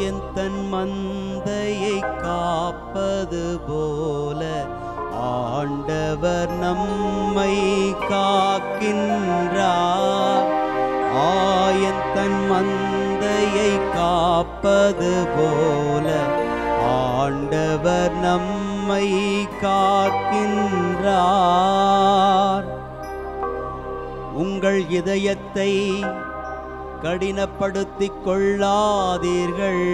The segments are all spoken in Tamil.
ஆயன் தன் மந்தையை காப்பது போல ஆண்டவர் நம்மை காக்கின்றார் ஆயன் தன் மந்தையை காப்பது போல ஆண்டவர் நம்மை காக்கின்றார் உங்கள் இதயத்தை கடினப்படுத்திக் கொள்ளாதீர்கள்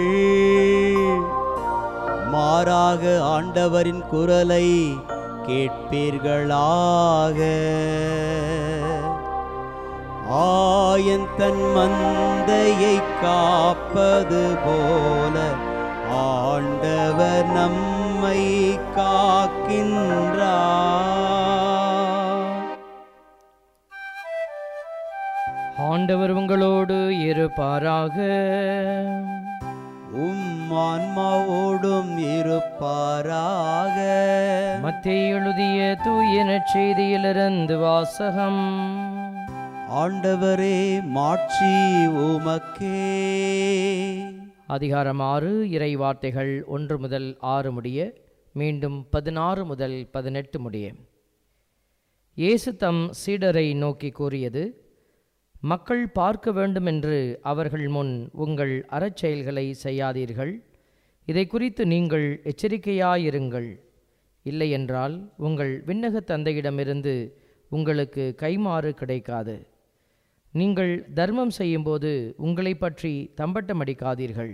மாறாக ஆண்டவரின் குரலை கேட்பீர்களாக ஆயன் தன் மந்தையை காப்பது போல ஆண்டவர் நம்மை காக்கின்றார் ஆண்டவர் உங்களோடு இருப்பாராக உம் ஆன்மாவோடும் இருப்பாராக மத்திய எழுதிய தூய நற்செய்தியிலிருந்து வாசகம் ஆண்டவரே மாட்சி உமக்கே அதிகாரம் ஆறு இறை வார்த்தைகள் ஒன்று முதல் ஆறு முடிய மீண்டும் பதினாறு முதல் பதினெட்டு முடிய இயேசு தம் சீடரை நோக்கி கூறியது மக்கள் பார்க்க வேண்டுமென்று அவர்கள் முன் உங்கள் அறச்செயல்களை செய்யாதீர்கள் இதை குறித்து நீங்கள் எச்சரிக்கையாயிருங்கள் இல்லையென்றால் உங்கள் விண்ணக தந்தையிடமிருந்து உங்களுக்கு கைமாறு கிடைக்காது நீங்கள் தர்மம் செய்யும்போது உங்களை பற்றி தம்பட்டம் அடிக்காதீர்கள்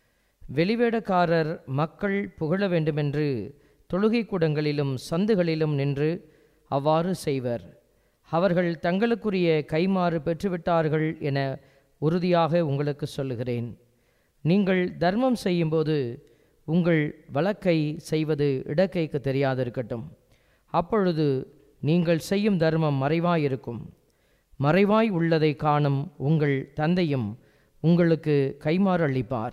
வெளிவேடக்காரர் மக்கள் புகழ வேண்டுமென்று தொழுகை கூடங்களிலும் சந்துகளிலும் நின்று அவ்வாறு செய்வர் அவர்கள் தங்களுக்குரிய கைமாறு பெற்றுவிட்டார்கள் என உறுதியாக உங்களுக்கு சொல்லுகிறேன் நீங்கள் தர்மம் செய்யும்போது உங்கள் வழக்கை செய்வது இடக்கைக்கு தெரியாதிருக்கட்டும் அப்பொழுது நீங்கள் செய்யும் தர்மம் மறைவாயிருக்கும் மறைவாய் உள்ளதை காணும் உங்கள் தந்தையும் உங்களுக்கு கைமாறு அளிப்பார்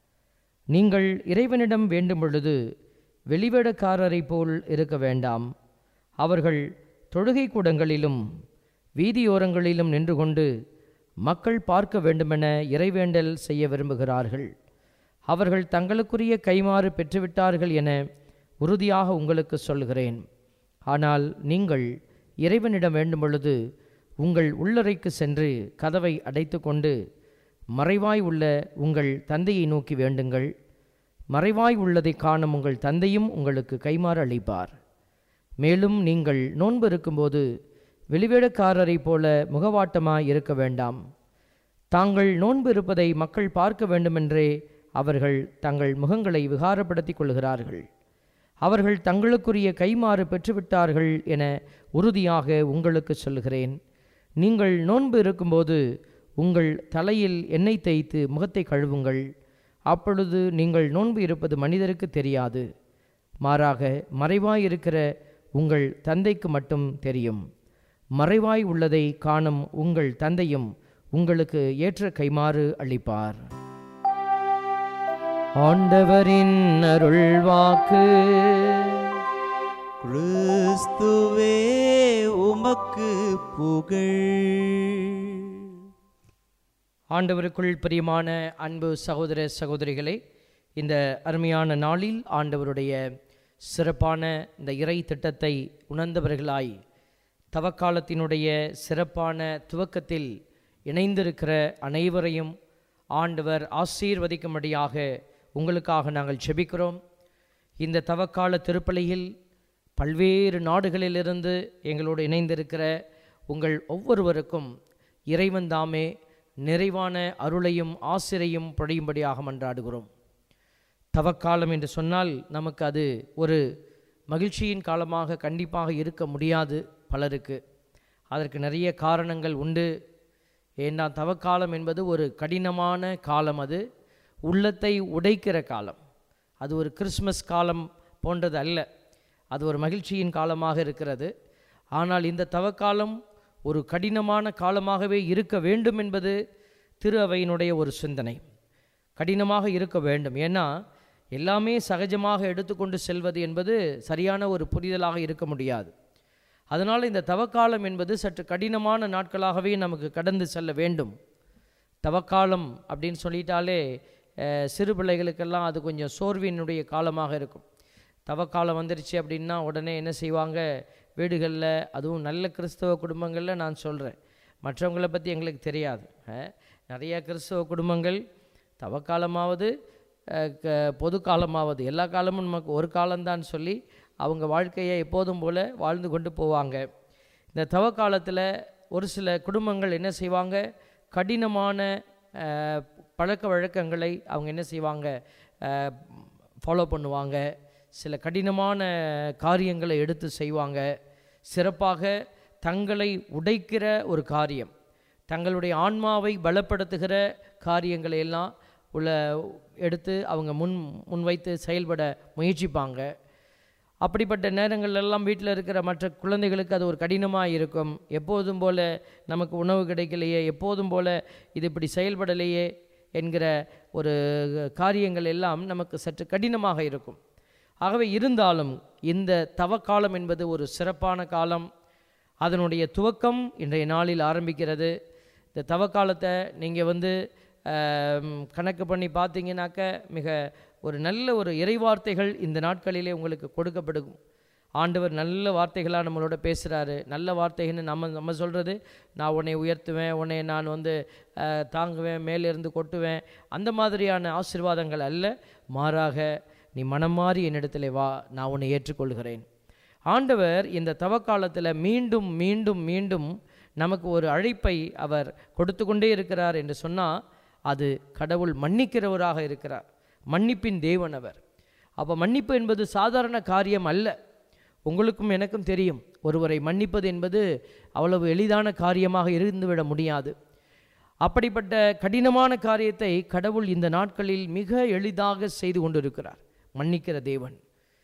நீங்கள் இறைவனிடம் வேண்டும் பொழுது வெளிவேடக்காரரைப் போல் இருக்க வேண்டாம் அவர்கள் தொழுகை கூடங்களிலும் வீதியோரங்களிலும் நின்று கொண்டு மக்கள் பார்க்க வேண்டுமென இறைவேண்டல் செய்ய விரும்புகிறார்கள் அவர்கள் தங்களுக்குரிய கைமாறு பெற்றுவிட்டார்கள் என உறுதியாக உங்களுக்கு சொல்கிறேன் ஆனால் நீங்கள் இறைவனிடம் வேண்டும் பொழுது உங்கள் உள்ளறைக்கு சென்று கதவை அடைத்து கொண்டு மறைவாய் உள்ள உங்கள் தந்தையை நோக்கி வேண்டுங்கள் மறைவாய் உள்ளதை காணும் உங்கள் தந்தையும் உங்களுக்கு கைமாறு அளிப்பார் மேலும் நீங்கள் நோன்பு இருக்கும்போது வெளிவேடக்காரரைப் போல முகவாட்டமாய் இருக்க வேண்டாம் தாங்கள் நோன்பு இருப்பதை மக்கள் பார்க்க வேண்டுமென்றே அவர்கள் தங்கள் முகங்களை விகாரப்படுத்திக் கொள்கிறார்கள் அவர்கள் தங்களுக்குரிய கைமாறு பெற்றுவிட்டார்கள் என உறுதியாக உங்களுக்கு சொல்கிறேன் நீங்கள் நோன்பு இருக்கும்போது உங்கள் தலையில் எண்ணெய் தேய்த்து முகத்தை கழுவுங்கள் அப்பொழுது நீங்கள் நோன்பு இருப்பது மனிதருக்கு தெரியாது மாறாக மறைவாய் இருக்கிற உங்கள் தந்தைக்கு மட்டும் தெரியும் மறைவாய் உள்ளதை காணும் உங்கள் தந்தையும் உங்களுக்கு ஏற்ற கைமாறு அளிப்பார் ஆண்டவரின் அருள்வாக்கு கிறிஸ்துவே உமக்கு புகழ் ஆண்டவருக்குள் பிரியமான அன்பு சகோதர சகோதரிகளே இந்த அருமையான நாளில் ஆண்டவருடைய சிறப்பான இந்த இறை திட்டத்தை உணர்ந்தவர்களாய் தவக்காலத்தினுடைய சிறப்பான துவக்கத்தில் இணைந்திருக்கிற அனைவரையும் ஆண்டவர் ஆசீர்வதிக்கும்படியாக உங்களுக்காக நாங்கள் செபிக்கிறோம் இந்த தவக்கால திருப்பலியில் பல்வேறு நாடுகளிலிருந்து எங்களோடு இணைந்திருக்கிற உங்கள் ஒவ்வொருவருக்கும் இறைவன் தாமே நிறைவான அருளையும் ஆசிரையும் பொழியும்படியாக மன்றாடுகிறோம் தவக்காலம் என்று சொன்னால் நமக்கு அது ஒரு மகிழ்ச்சியின் காலமாக கண்டிப்பாக இருக்க முடியாது பலருக்கு அதற்கு நிறைய காரணங்கள் உண்டு ஏன்னா தவக்காலம் என்பது ஒரு கடினமான காலம் அது உள்ளத்தை உடைக்கிற காலம் அது ஒரு கிறிஸ்மஸ் காலம் போன்றது அல்ல அது ஒரு மகிழ்ச்சியின் காலமாக இருக்கிறது ஆனால் இந்த தவக்காலம் ஒரு கடினமான காலமாகவே இருக்க வேண்டும் என்பது திரு அவையினுடைய ஒரு சிந்தனை கடினமாக இருக்க வேண்டும் ஏன்னா எல்லாமே சகஜமாக எடுத்துக்கொண்டு செல்வது என்பது சரியான ஒரு புரிதலாக இருக்க முடியாது அதனால் இந்த தவக்காலம் என்பது சற்று கடினமான நாட்களாகவே நமக்கு கடந்து செல்ல வேண்டும் தவக்காலம் அப்படின்னு சொல்லிட்டாலே அஹ், சிறு பிள்ளைகளுக்கெல்லாம் அது கொஞ்சம் சோர்வினுடைய காலமாக இருக்கும் தவக்காலம் வந்துருச்சு அப்படின்னா உடனே என்ன செய்வாங்க வீடுகளில் அதுவும் நல்ல கிறிஸ்தவ குடும்பங்களில் நான் சொல்கிறேன் மற்றவங்களை பற்றி எங்களுக்கு தெரியாது அஹ், நிறைய கிறிஸ்தவ குடும்பங்கள் தவக்காலமாவது அஹ், க- பொது காலமாவது எல்லா காலமும் நமக்கு ஒரு காலம்தான் சொல்லி அவங்க வாழ்க்கையை எப்போதும் போல் வாழ்ந்து கொண்டு போவாங்க இந்த தவ காலத்தில் ஒரு சில குடும்பங்கள் என்ன செய்வாங்க கடினமான அஹ், பழக்க வழக்கங்களை அவங்க என்ன செய்வாங்க ஃபாலோ பண்ணுவாங்க சில கடினமான காரியங்களை எடுத்து செய்வாங்க சிறப்பாக தங்களை உடைக்கிற ஒரு காரியம் தங்களுடைய ஆன்மாவை பலப்படுத்துகிற காரியங்களை எல்லாம் உள்ள எடுத்து அவங்க முன் முன்வைத்து செயல்பட முயற்சிப்பாங்க அப்படிப்பட்ட நேரங்கள் எல்லாம் வீட்டில் இருக்கிற மற்ற குழந்தைகளுக்கு அது ஒரு கடினமாக இருக்கும் எப்போதும் போல நமக்கு உணவு கிடைக்கலையே எப்போதும் போல இது இப்படி செயல்படலையே என்கிற ஒரு காரியங்கள் எல்லாம் நமக்கு சற்று கடினமாக இருக்கும் ஆகவே இருந்தாலும் இந்த தவக்காலம் என்பது ஒரு சிறப்பான காலம் அதனுடைய துவக்கம் இன்றைய நாளில் ஆரம்பிக்கிறது இந்த தவக்காலத்தை நீங்கள் வந்து ஆம், கணக்கு பண்ணி பார்த்தீங்கன்னாக்க மிக ஒரு நல்ல ஒரு இறைவார்த்தைகள் இந்த நாட்களிலே உங்களுக்கு கொடுக்கப்படும் ஆண்டவர் நல்ல வார்த்தைகளாக நம்மளோட பேசுகிறாரு நல்ல வார்த்தைகள்னு நம்ம நம்ம சொல்கிறது நான் உன்னை உயர்த்துவேன் உன்னை நான் வந்து அஹ், தாங்குவேன் மேலிருந்து கொட்டுவேன் அந்த மாதிரியான ஆசீர்வாதங்கள் அல்ல மாறாக நீ மனம் மாறி என்னிடத்தில் வா நான் உன்னை ஏற்றுக்கொள்கிறேன் ஆண்டவர் இந்த தவக்காலத்தில் மீண்டும் மீண்டும் மீண்டும் நமக்கு ஒரு அழைப்பை அவர் கொடுத்து கொண்டே இருக்கிறார் என்று சொன்னால் அது கடவுள் மன்னிக்கிறவராக இருக்கிறார் மன்னிப்பின் தேவன் அவர் அப்போ மன்னிப்பு என்பது சாதாரண காரியம் அல்ல உங்களுக்கும் எனக்கும் தெரியும் ஒருவரை மன்னிப்பது என்பது அவ்வளவு எளிதான காரியமாக இருந்துவிட முடியாது அப்படிப்பட்ட கடினமான காரியத்தை கடவுள் இந்த நாட்களில் மிக எளிதாக செய்து கொண்டிருக்கிறார் மன்னிக்கிற தேவன்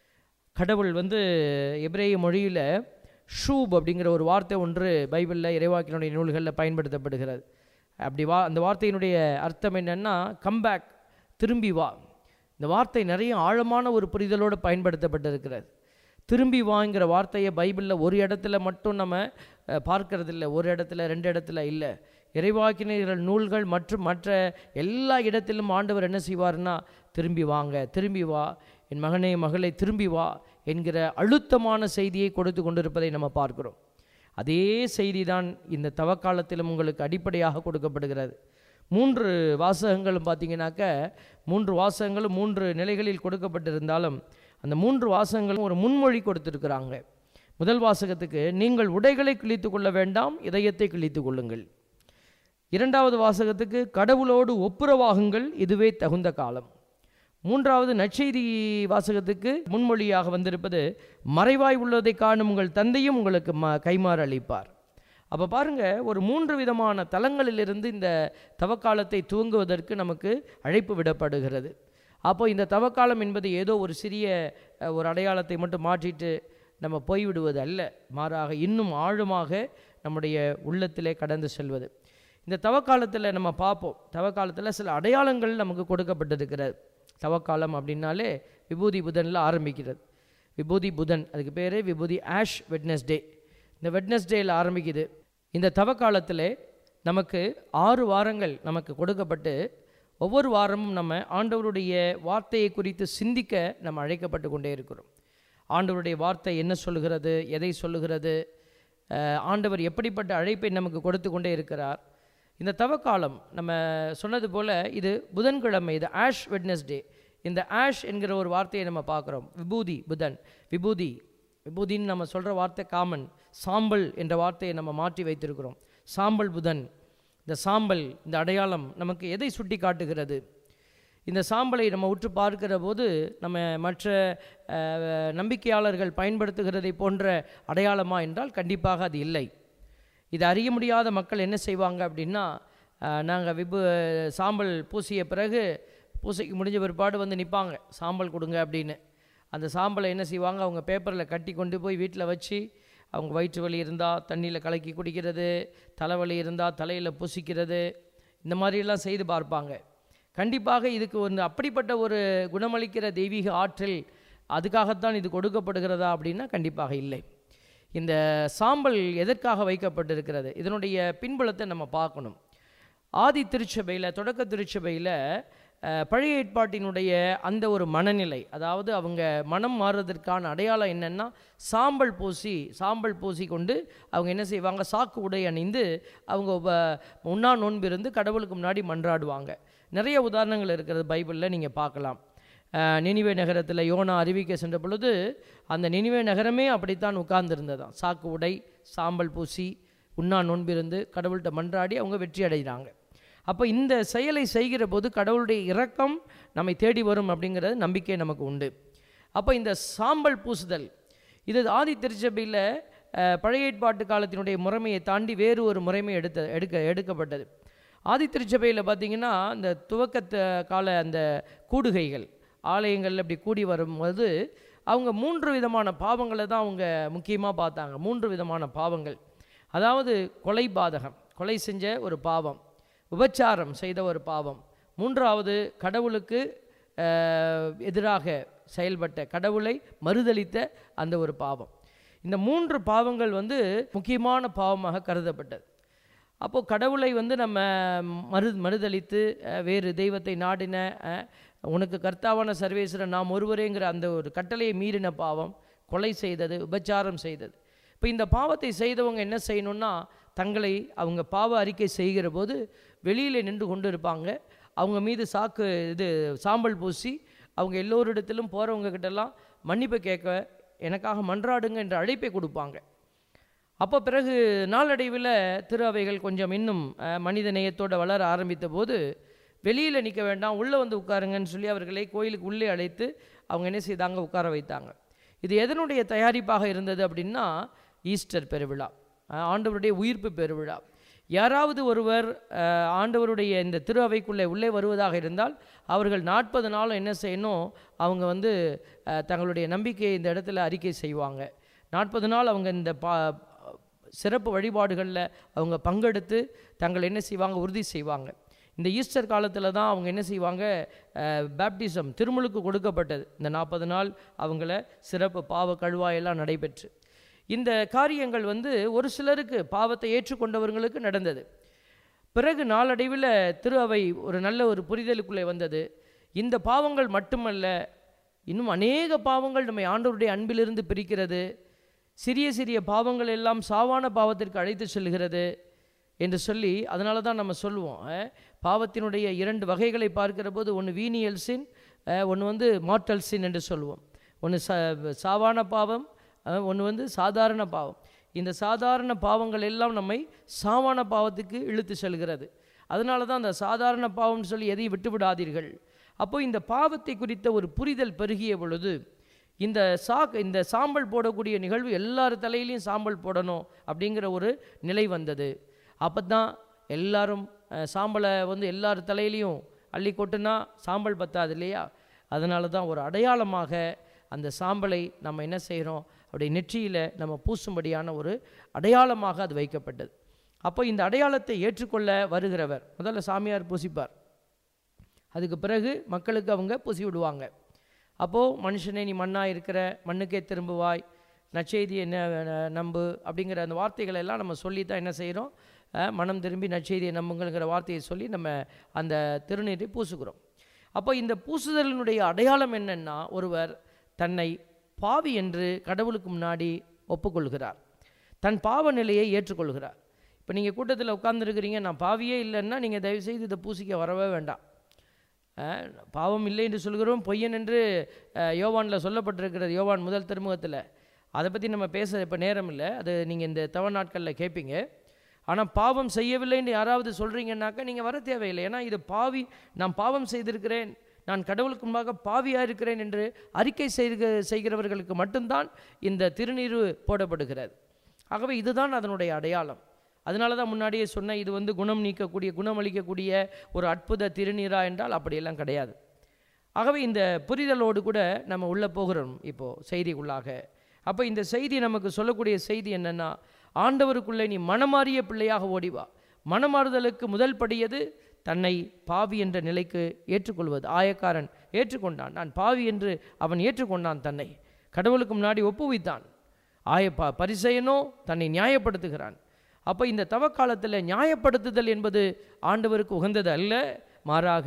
கடவுள் வந்து எபிரேய மொழியில் ஷூப் அப்படிங்கிற ஒரு வார்த்தை ஒன்று பைபிளில் இறைவாக்கினுடைய நூல்களில் பயன்படுத்தப்படுகிறது அப்படி வா அந்த வார்த்தையினுடைய அர்த்தம் என்னன்னா கம்பேக் திரும்பி வா இந்த வார்த்தை நிறைய ஆழமான ஒரு புரிதலோடு பயன்படுத்தப்பட்டிருக்கிறது திரும்பி வாங்கிற வார்த்தையை பைபிளில் ஒரு இடத்துல மட்டும் நம்ம அஹ், பார்க்கறதில்ல ஒரு இடத்துல ரெண்டு இடத்துல இல்லை இறைவாக்கினர் நூல்கள் மற்றும் மற்ற எல்லா இடத்திலும் ஆண்டவர் என்ன செய்வார்னா திரும்பி வாங்க திரும்பி வா என் மகனே மகளை திரும்பி வா என்கிற அழுத்தமான செய்தியை கொடுத்து கொண்டிருப்பதை நம்ம பார்க்கிறோம் அதே செய்தி தான் இந்த தவக்காலத்திலும் உங்களுக்கு அடிப்படையாக கொடுக்கப்படுகிறது மூன்று வாசகங்களும் பார்த்தீங்கன்னாக்க மூன்று வாசகங்களும் மூன்று நிலைகளில் கொடுக்கப்பட்டிருந்தாலும் அந்த மூன்று வாசகங்களும் ஒரு முன்மொழி கொடுத்திருக்கிறாங்க முதல் வாசகத்துக்கு நீங்கள் உடைகளை கிழித்து கொள்ள வேண்டாம் இதயத்தை கிழித்து கொள்ளுங்கள் இரண்டாவது வாசகத்துக்கு கடவுளோடு ஒப்புரவாகுங்கள் இதுவே தகுந்த காலம் மூன்றாவது நற்செய்தி வாசகத்துக்கு முன்மொழியாக வந்திருப்பது மறைவாய் உள்ளதை காணும் உங்கள் தந்தையும் உங்களுக்கு ம கைமாறு அளிப்பார் அப்போ பாருங்க ஒரு மூன்று விதமான தலங்களிலிருந்து இந்த தவக்காலத்தை துவங்குவதற்கு நமக்கு அழைப்பு விடப்படுகிறது அப்போ இந்த தவக்காலம் என்பது ஏதோ ஒரு சிறிய அஹ், ஒரு அடையாளத்தை மட்டும் மாற்றிட்டு நம்ம போய்விடுவது அல்ல மாறாக இன்னும் ஆழமாக நம்முடைய உள்ளத்திலே கடந்து செல்வது இந்த தவக்காலத்தில் நம்ம பார்ப்போம் தவக்காலத்தில் சில அடையாளங்கள் நமக்கு கொடுக்கப்பட்டிருக்கிறது தவக்காலம் அப்படின்னாலே விபூதி புதனில் ஆரம்பிக்கிறது விபூதி புதன் அதுக்கு பேர் விபூதி ஆஷ் வெட்னஸ்டே இந்த வெட்னஸ்டேயில் ஆரம்பிக்குது இந்த தவக்காலத்தில் நமக்கு ஆறு வாரங்கள் நமக்கு கொடுக்கப்பட்டு ஒவ்வொரு வாரமும் நம்ம ஆண்டவருடைய வார்த்தையை குறித்து சிந்திக்க நம்ம அழைக்கப்பட்டு கொண்டே இருக்கிறோம் ஆண்டவருடைய வார்த்தை என்ன சொல்லுகிறது எதை சொல்லுகிறது அஹ், ஆண்டவர் எப்படிப்பட்ட அழைப்பை நமக்கு கொடுத்து கொண்டே இருக்கிறார் இந்த தவக்காலம் நம்ம சொன்னது போல் இது புதன்கிழமை இது ஆஷ் வெட்னஸ்டே இந்த ஆஷ் என்கிற ஒரு வார்த்தையை நம்ம பார்க்குறோம் விபூதி புதன் விபூதி விபூதின்னு நம்ம சொல்கிற வார்த்தை காமன் சாம்பல் என்ற வார்த்தையை நம்ம மாற்றி வைத்திருக்கிறோம் சாம்பல் புதன் இந்த சாம்பல் இந்த அடையாளம் நமக்கு எதை சுட்டி காட்டுகிறது இந்த சாம்பலை நம்ம உற்று பார்க்கிற போது நம்ம மற்ற அஹ், நம்பிக்கையாளர்கள் பயன்படுத்துகிறதை போன்ற அடையாளமா என்றால் கண்டிப்பாக அது இல்லை இது அறிய முடியாத மக்கள் என்ன செய்வாங்க அப்படின்னா நாங்கள் விபு சாம்பல் பூசிய பிறகு பூசைக்கு முடிஞ்ச பிற்பாடு வந்து நிற்பாங்க சாம்பல் கொடுங்க அப்படின்னு அந்த சாம்பலை என்ன செய்வாங்க அவங்க பேப்பரில் கட்டி கொண்டு போய் வீட்டில் வச்சு அவங்க வயிற்று வலி இருந்தால் தண்ணியில் கலக்கி குடிக்கிறது தலைவலி இருந்தால் தலையில் பூசிக்கிறது இந்த மாதிரியெல்லாம் செய்து பார்ப்பாங்க கண்டிப்பாக இதுக்கு ஒரு அப்படிப்பட்ட ஒரு குணமளிக்கிற தெய்வீக ஆற்றல் அதுக்காகத்தான் இது கொடுக்கப்படுகிறதா அப்படின்னா கண்டிப்பாக இல்லை இந்த சாம்பல் எதற்காக வைக்கப்பட்டிருக்கிறது இதனுடைய பின்புலத்தை நம்ம பார்க்கணும் ஆதி திருச்சபையில் தொடக்க திருச்சபையில் அஹ், பழைய ஏற்பாட்டினுடைய அந்த ஒரு மனநிலை அதாவது அவங்க மனம் மாறுறதற்கான அடையாளம் என்னென்னா சாம்பல் பூசி சாம்பல் பூசி கொண்டு அவங்க என்ன செய்வாங்க சாக்கு உடை அணிந்து அவங்க வ- உண்ணா நோன்பு இருந்து கடவுளுக்கு முன்னாடி மன்றாடுவாங்க நிறைய உதாரணங்கள் இருக்கிறது பைபிளில் நீங்கள் பார்க்கலாம் அஹ், நினிவே நகரத்தில் யோனா அறிவிக்க சென்ற பொழுது அந்த நினிவே நகரமே அப்படித்தான் உட்கார்ந்திருந்ததாம் சாக்கு உடை சாம்பல் பூசி உண்ணா நோன்பிருந்து கடவுள்கிட்ட மன்றாடி அவங்க வெற்றி அடைகிறாங்க அப்போ இந்த செயலை செய்கிற போது கடவுளுடைய இரக்கம் நம்மை தேடி வரும் அப்படிங்கிறது நம்பிக்கை நமக்கு உண்டு அப்போ இந்த சாம்பல் பூசுதல் இது ஆதி திருச்சபையில் அஹ், பழைய ஏற்பாட்டு காலத்தினுடைய முறைமையை தாண்டி வேறு ஒரு முறைமை எடுத்த எடுக்க எடுக்கப்பட்டது ஆதி திருச்சபையில் பார்த்தீங்கன்னா இந்த துவக்கத்து கால அந்த கூடுகைகள் ஆலயங்கள் அப்படி கூடி வரும்போது அவங்க மூன்று விதமான பாவங்களை தான் அவங்க முக்கியமாக பார்த்தாங்க மூன்று விதமான பாவங்கள் அதாவது கொலை பாதகம் கொலை செஞ்ச ஒரு பாவம் விபச்சாரம் செய்த ஒரு பாவம் மூன்றாவது கடவுளுக்கு அஹ், எதிராக செயல்பட்ட கடவுளை மறுதலித்த அந்த ஒரு பாவம் இந்த மூன்று பாவங்கள் வந்து முக்கியமான பாவமாக கருதப்பட்டது அப்போது கடவுளை வந்து நம்ம மறு மறுதலித்து அஹ், வேறு தெய்வத்தை நாடின அஹ், உனக்கு கர்த்தாவான சர்வேஸ்வரன் நாம் ஒருவரேங்கிற அந்த ஒரு கட்டளையை மீறின பாவம் கொலை செய்தது விபச்சாரம் செய்தது இப்போ இந்த பாவத்தை செய்தவங்க என்ன செய்யணும்னா தங்களை அவங்க பாவ அறிக்கை செய்கிற போது வெளியில் நின்று கொண்டு இருப்பாங்க அவங்க மீது சாக்கு இது சாம்பல் பூசி அவங்க எல்லோரிடத்திலும் போகிறவங்க கிட்டலாம் மன்னிப்பு கேட்க எனக்காக மன்றாடுங்க என்ற அழைப்பை கொடுப்பாங்க அப்போ பிறகு நாளடைவில் திரு அவைகள் கொஞ்சம் இன்னும் அஹ், மனித நேயத்தோட வளர ஆரம்பித்த போது வெளியில் நிற்க வேண்டாம் உள்ளே வந்து உட்காருங்கன்னு சொல்லி அவர்களை கோயிலுக்கு உள்ளே அழைத்து அவங்க என்ன செய்தாங்க உட்கார வைத்தாங்க இது எதனுடைய தயாரிப்பாக இருந்தது அப்படின்னா ஈஸ்டர் பெருவிழா அஹ், ஆண்டவருடைய உயிர்ப்பு பெருவிழா யாராவது ஒருவர் அஹ், ஆண்டவருடைய இந்த திரு அவைக்குள்ளே உள்ளே வருவதாக இருந்தால் அவர்கள் நாற்பது நாளும் என்ன செய்யணும் அவங்க வந்து அஹ், தங்களுடைய நம்பிக்கையை இந்த இடத்துல அறிக்கை செய்வாங்க நாற்பது நாள் அவங்க இந்த பா சிறப்பு வழிபாடுகளில் அவங்க பங்கெடுத்து தங்கள் என்ன செய்வாங்க உறுதி செய்வாங்க இந்த ஈஸ்டர் காலத்தில் தான் அவங்க என்ன செய்வாங்க பேப்டிசம் திருமுழுக்கு கொடுக்கப்பட்டது இந்த நாற்பது நாள் அவங்கள சிறப்பு பாவ கழுவாயெல்லாம் நடைபெற்று இந்த காரியங்கள் வந்து ஒரு சிலருக்கு பாவத்தை ஏற்றுக்கொண்டவர்களுக்கு நடந்தது பிறகு நாளடைவில் திரு அவை ஒரு நல்ல ஒரு புரிதலுக்குள்ளே வந்தது இந்த பாவங்கள் மட்டுமல்ல இன்னும் அநேக பாவங்கள் நம்மை ஆண்டவருடைய அன்பிலிருந்து பிரிக்கிறது சிறிய சிறிய பாவங்கள் எல்லாம் சாவான பாவத்திற்கு அழைத்து செல்கிறது என்று சொல்லி அதனால தான் நம்ம சொல்லுவோம் அஹ், பாவத்தினுடைய இரண்டு வகைகளை பார்க்கிற போது ஒன்று வீனியல் சின் ஒன்று வந்து மார்டல் சின் என்று சொல்லுவோம் ஒன்று ச சாவான பாவம் ஒன்று வந்து சாதாரண பாவம் இந்த சாதாரண பாவங்கள் எல்லாம் நம்மை சாவான பாவத்துக்கு இழுத்து செல்கிறது அதனால தான் அந்த சாதாரண பாவம்னு சொல்லி எதையும் விட்டு விடாதீர்கள் அப்போ இந்த பாவத்தை குறித்த ஒரு புரிதல் பெருகிய பொழுது இந்த சாக் இந்த சாம்பல் போடக்கூடிய நிகழ்வு எல்லார் தலையிலையும் சாம்பல் போடணும் அப்படிங்கிற ஒரு நிலை வந்தது அப்போ தான் எல்லாரும் அஹ், சாம்பலை வந்து எல்லார் தலையிலையும் அள்ளி கொட்டுனா சாம்பல் பத்தாது இல்லையா அதனால தான் ஒரு அடையாளமாக அந்த சாம்பலை நம்ம என்ன செய்கிறோம் அப்படி நெற்றியில் நம்ம பூசும்படியான ஒரு அடையாளமாக அது வைக்கப்பட்டது அப்போ இந்த அடையாளத்தை ஏற்றுக்கொள்ள வருகிறவர் முதல்ல சாமியார் பூசிப்பார் அதுக்கு பிறகு மக்களுக்கு அவங்க பூசி விடுவாங்க அப்போது மனுஷனே நீ மண்ணாக இருக்கிற மண்ணுக்கே திரும்புவாய் நற்செய்தி என்ன அஹ், நம்பு அப்படிங்கிற அந்த வார்த்தைகளை எல்லாம் நம்ம சொல்லி தான் என்ன செய்கிறோம் மனம் திரும்பி நற்செய்தியை நம்புங்கள்ங்கிற வார்த்தையை சொல்லி நம்ம அந்த திருநீரை பூசுகிறோம் அப்போ இந்த பூசுதலினுடைய அடையாளம் என்னன்னா ஒருவர் தன்னை பாவி என்று கடவுளுக்கு முன்னாடி ஒப்புக்கொள்கிறார் தன் பாவ நிலையை ஏற்றுக்கொள்கிறார் இப்போ நீங்கள் கூட்டத்தில் உட்கார்ந்துருக்கிறீங்க நான் பாவியே இல்லைன்னா நீங்கள் தயவுசெய்து இதை பூசிக்க வரவே வேண்டாம் அஹ், பாவம் இல்லை என்று சொல்கிறோம் பொய்யன் என்று அஹ், யோவானில் சொல்லப்பட்டிருக்கிறது யோவான் முதல் திருமுகத்தில் அதை பற்றி நம்ம பேச இப்போ நேரம் இல்லை அது நீங்கள் இந்த தவ நாட்களில் கேட்பீங்க ஆனால் பாவம் செய்யவில்லைன்னு யாராவது சொல்கிறீங்கன்னாக்கா நீங்கள் வர தேவையில்லை ஏன்னா இது பாவி நான் பாவம் செய்திருக்கிறேன் நான் கடவுளுக்கு முன்பாக பாவியாக இருக்கிறேன் என்று அறிக்கை செய்க செய்கிறவர்களுக்கு மட்டும்தான் இந்த திருநீறு போடப்படுகிறது ஆகவே இதுதான் அதனுடைய அடையாளம் அதனால தான் முன்னாடியே சொன்னேன் இது வந்து குணம் நீக்கக்கூடிய குணமளிக்கக்கூடிய ஒரு அற்புத திருநீரா என்றால் அப்படியெல்லாம் கிடையாது ஆகவே இந்த புரிதலோடு கூட நம்ம உள்ளே போகிறோம் இப்போது செய்திக்குள்ளாக அப்போ இந்த செய்தி நமக்கு சொல்லக்கூடிய செய்தி என்னென்னா ஆண்டவருக்குள்ளே நீ மனமாறிய பிள்ளையாக ஓடிவா மனமாறுதலுக்கு முதல் படியது தன்னை பாவி என்ற நிலைக்கு ஏற்றுக்கொள்வது ஆயக்காரன் ஏற்றுக்கொண்டான் நான் பாவி என்று அவன் ஏற்றுக்கொண்டான் தன்னை கடவுளுக்கு முன்னாடி ஒப்புவித்தான் ஆயப்பா பரிசெயனோ தன்னை நியாயப்படுத்துகிறான் அப்போ இந்த தவக்காலத்தில் நியாயப்படுத்துதல் என்பது ஆண்டவருக்கு உகந்தது அல்ல மாறாக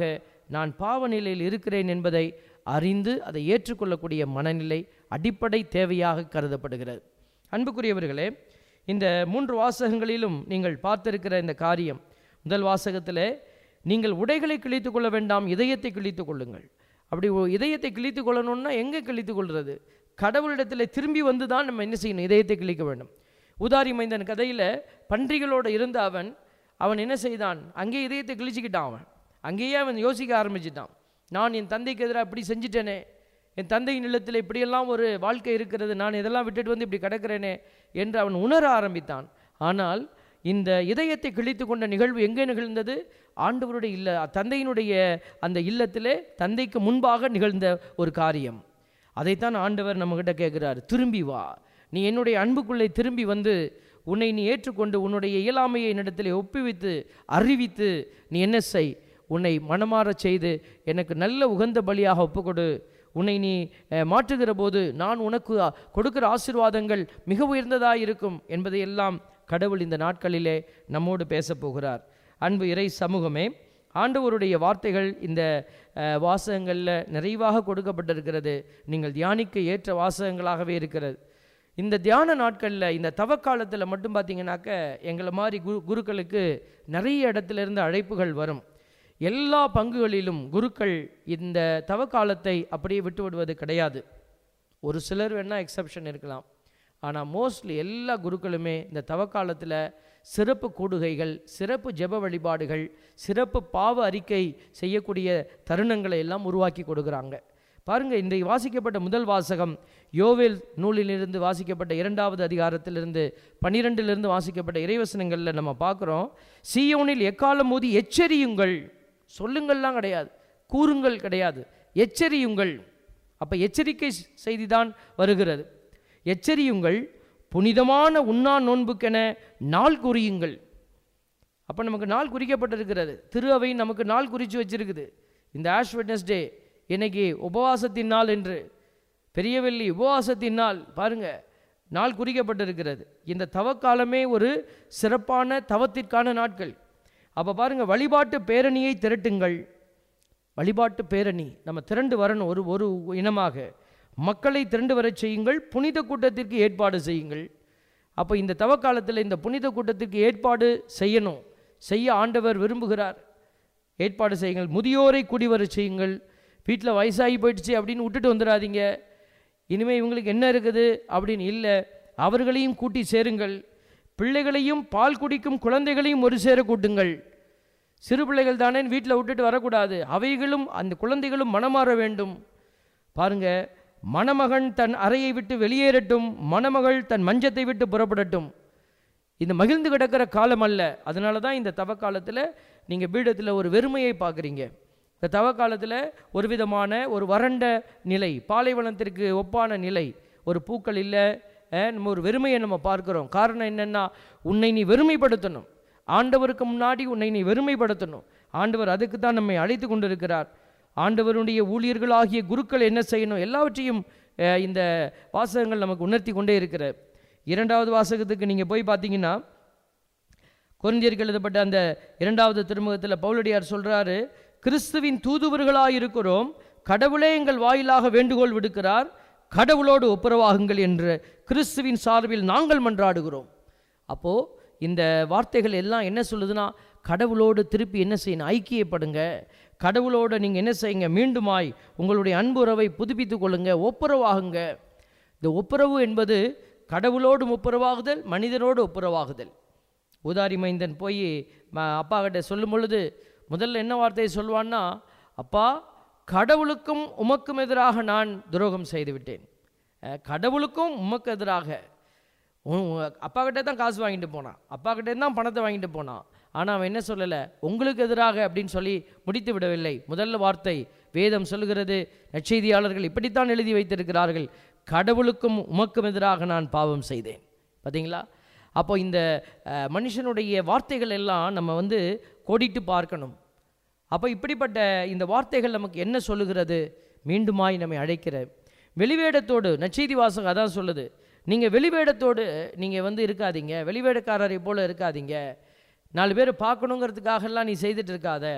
நான் பாவ நிலையில் இருக்கிறேன் என்பதை அறிந்து அதை ஏற்றுக்கொள்ளக்கூடிய மனநிலை அடிப்படை தேவையாக கருதப்படுகிறது அன்புக்குரியவர்களே இந்த மூன்று வாசகங்களிலும் நீங்கள் பார்த்திருக்கிற இந்த காரியம் முதல் வாசகத்தில் நீங்கள் உடைகளை கிழித்து கொள்ள வேண்டாம் இதயத்தை கிழித்து கொள்ளுங்கள் அப்படி ஒ- இதயத்தை கிழித்து கொள்ளணும்னா எங்கே கிழித்து கொள்வது கடவுளிடத்தில் திரும்பி வந்து தான் நம்ம என்ன செய்யணும் இதயத்தை கிழிக்க வேண்டும் உதாரி மைந்தன் கதையில் பன்றிகளோடு இருந்த அவன் அவன் என்ன செய்தான் அங்கே இதயத்தை கிழிச்சிக்கிட்டான் அவன் அங்கேயே அவன் யோசிக்க ஆரம்பிச்சிட்டான் நான் என் தந்தைக்கு எதிராக இப்படி செஞ்சிட்டேனே என் தந்தையின் இல்லத்தில் இப்படியெல்லாம் ஒரு வாழ்க்கை இருக்கிறது நான் இதெல்லாம் விட்டுட்டு வந்து இப்படி கிடக்கிறேனே என்று அவன் உணர ஆரம்பித்தான் ஆனால் இந்த இதயத்தை கிழித்து கொண்ட நிகழ்வு எங்கே நிகழ்ந்தது ஆண்டவருடைய இல்ல தந்தையினுடைய அந்த இல்லத்திலே தந்தைக்கு முன்பாக நிகழ்ந்த ஒரு காரியம் அதைத்தான் ஆண்டவர் நம்மகிட்ட கேட்குறார் திரும்பி வா நீ என்னுடைய அன்புக்குள்ளே திரும்பி வந்து உன்னை நீ ஏற்றுக்கொண்டு உன்னுடைய இயலாமையை என்னிடத்தில் ஒப்புவித்து அறிவித்து நீ என்ன செய் உன்னை மனமாறச் செய்து எனக்கு நல்ல உகந்த பலியாக ஒப்புக்கொடு உன்னை நீ அஹ், மாற்றுகிற போது நான் உனக்கு அ, கொடுக்கிற ஆசீர்வாதங்கள் மிக உயர்ந்ததாக இருக்கும் என்பதையெல்லாம் கடவுள் இந்த நாட்களிலே நம்மோடு பேசப் போகிறார் அன்பு இறை சமூகமே ஆண்டவருடைய வார்த்தைகள் இந்த அஹ், வாசகங்களில் நிறைவாக கொடுக்கப்பட்டிருக்கிறது நீங்கள் தியானிக்க ஏற்ற வாசகங்களாகவே இருக்கிறது இந்த தியான நாட்களில் இந்த தவக்காலத்தில் மட்டும் பார்த்தீங்கன்னாக்க எங்களை மாதிரி குரு குருக்களுக்கு நிறைய இடத்துல இருந்து அழைப்புகள் வரும் எல்லா பங்குகளிலும் குருக்கள் இந்த தவக்காலத்தை அப்படியே விட்டு விடுவது கிடையாது ஒரு சிலர் வேணால் எக்ஸப்ஷன் இருக்கலாம் ஆனால் மோஸ்ட்லி எல்லா குருக்களுமே இந்த தவக்காலத்தில் சிறப்பு கூடுகைகள் சிறப்பு ஜெப வழிபாடுகள் சிறப்பு பாவ அறிக்கை செய்யக்கூடிய தருணங்களை எல்லாம் உருவாக்கி கொடுக்குறாங்க பாருங்கள் இன்றைக்கு வாசிக்கப்பட்ட முதல் வாசகம் யோவேல் நூலிலிருந்து வாசிக்கப்பட்ட இரண்டாவது அதிகாரத்திலிருந்து பன்னிரெண்டிலிருந்து வாசிக்கப்பட்ட இறைவசனங்களில் நம்ம பார்க்குறோம் சீயோனில் எக்காலம் மோதி எச்சரியுங்கள் சொல்லுங்கள்லாம் கிடையாது கூறுங்கள் கிடையாது எச்சரியுங்கள் அப்போ எச்சரிக்கை செய்தி தான் வருகிறது எச்சரியுங்கள் புனிதமான உண்ணா நோன்புக்கென நாள் குறியுங்கள் அப்போ நமக்கு நாள் குறிக்கப்பட்டிருக்கிறது திரு அவை நமக்கு நாள் குறித்து வச்சிருக்குது இந்த ஆஷ் வெட்னஸ்டே இன்னைக்கு உபவாசத்தின் நாள் என்று பெரியவெள்ளி உபவாசத்தின் நாள் பாருங்க நாள் குறிக்கப்பட்டிருக்கிறது இந்த தவக்காலமே ஒரு சிறப்பான தவத்திற்கான நாட்கள் அப்போ பாருங்க வழிபாட்டு பேரணியை திரட்டுங்கள் வழிபாட்டு பேரணி நம்ம திரண்டு வரணும் ஒரு ஒரு இனமாக மக்களை திரண்டு வரச் செய்யுங்கள் புனித கூட்டத்திற்கு ஏற்பாடு செய்யுங்கள் அப்போ இந்த தவக்காலத்தில் இந்த புனித கூட்டத்திற்கு ஏற்பாடு செய்யணும் செய்ய ஆண்டவர் விரும்புகிறார் ஏற்பாடு செய்யுங்கள் முதியோரை கூடி வரச் செய்யுங்கள் வீட்டில் வயசாகி போயிடுச்சு அப்படின்னு விட்டுட்டு வந்துடாதீங்க இனிமேல் இவங்களுக்கு என்ன இருக்குது அப்படின்னு இல்லை அவர்களையும் கூட்டி சேருங்கள் பிள்ளைகளையும் பால் குடிக்கும் குழந்தைகளையும் ஒரு சேர கூட்டுங்கள் சிறு பிள்ளைகள் தானே வீட்டில் விட்டுட்டு வரக்கூடாது அவைகளும் அந்த குழந்தைகளும் மனமாற வேண்டும் பாருங்க மணமகன் தன் அறையை விட்டு வெளியேறட்டும் மணமகள் தன் மஞ்சத்தை விட்டு புறப்படட்டும் இந்த மகிழ்ந்து கிடக்கிற காலம் அல்ல அதனால தான் இந்த தவ காலத்தில் நீங்கள் பீடத்தில் ஒரு வெறுமையை பார்க்குறீங்க இந்த தவ காலத்தில் ஒரு விதமான ஒரு வறண்ட நிலை பாலைவனத்திற்கு ஒப்பான நிலை ஒரு பூக்கள் இல்லை அஹ், நம்ம ஒரு வெறுமையை நம்ம பார்க்கிறோம் காரணம் என்னென்னா உன்னை நீ வெறுமைப்படுத்தணும் ஆண்டவருக்கு முன்னாடி உன்னை நீ வெறுமைப்படுத்தணும் ஆண்டவர் அதுக்கு தான் நம்மை அழைத்து கொண்டிருக்கிறார் ஆண்டவருடைய ஊழியர்களாகிய குருக்கள் என்ன செய்யணும் எல்லாவற்றையும் அஹ், இந்த வாசகங்கள் நமக்கு உணர்த்தி கொண்டே இருக்கிற இரண்டாவது வாசகத்துக்கு நீங்கள் போய் பார்த்தீங்கன்னா கொரிந்தியருக்கு எழுதப்பட்ட அந்த இரண்டாவது திருமுகத்தில் பவுலடியார் சொல்றாரு கிறிஸ்துவின் தூதுவர்களாக இருக்கிறோம் கடவுளே எங்கள் வாயிலாக வேண்டுகோள் விடுக்கிறார் கடவுளோடு ஒப்புரவாகுங்கள் என்று கிறிஸ்துவின் சார்பில் நாங்கள் மன்றாடுகிறோம் அப்போ இந்த வார்த்தைகள் எல்லாம் என்ன சொல்லுதுன்னா கடவுளோடு திருப்பி என்ன செய்யணும் ஐக்கியப்படுங்க கடவுளோடு நீங்கள் என்ன செய்யுங்க மீண்டுமாய் உங்களுடைய அன்புறவை புதுப்பித்துக் கொள்ளுங்க ஒப்புரவாகுங்க இந்த ஒப்புரவு என்பது கடவுளோடு ஒப்புரவாகுதல் மனிதனோடு ஒப்புரவாகுதல் ஊதாரி மைந்தன் போய் ம- அப்பா கிட்ட சொல்லும் பொழுது முதல்ல என்ன வார்த்தையை சொல்வான்னா அப்பா கடவுளுக்கும் உமக்கும் எதிராக நான் துரோகம் செய்து விட்டேன் அஹ், கடவுளுக்கும் உமக்கு எதிராக உன் அப்பா கிட்டே தான் காசு வாங்கிட்டு போனான் அப்பா கிட்டே தான் பணத்தை வாங்கிட்டு போனான் ஆனால் அவன் என்ன சொல்லலை உங்களுக்கு எதிராக அப்படின்னு சொல்லி முடித்து விடவில்லை முதல்ல வார்த்தை வேதம் சொல்லுகிறது நற்செய்தியாளர்கள் இப்படித்தான் எழுதி வைத்திருக்கிறார்கள் கடவுளுக்கும் உமக்கும் எதிராக நான் பாவம் செய்தேன் பார்த்தீங்களா அப்போ இந்த அஹ், மனுஷனுடைய வார்த்தைகள் எல்லாம் நம்ம வந்து கோடிட்டு பார்க்கணும் அப்போ இப்படிப்பட்ட இந்த வார்த்தைகள் நமக்கு என்ன சொல்லுகிறது மீண்டுமாய் நம்மை அழைக்கிற வெளிவேடத்தோடு நச்செய்தி வாசகம் அதான் சொல்லுது நீங்கள் வெளிவேடத்தோடு நீங்கள் வந்து இருக்காதீங்க வெளிவேடக்காரரை போல இருக்காதீங்க நாலு பேர் பார்க்கணுங்கிறதுக்காகலாம் நீ செய்துட்டு இருக்காத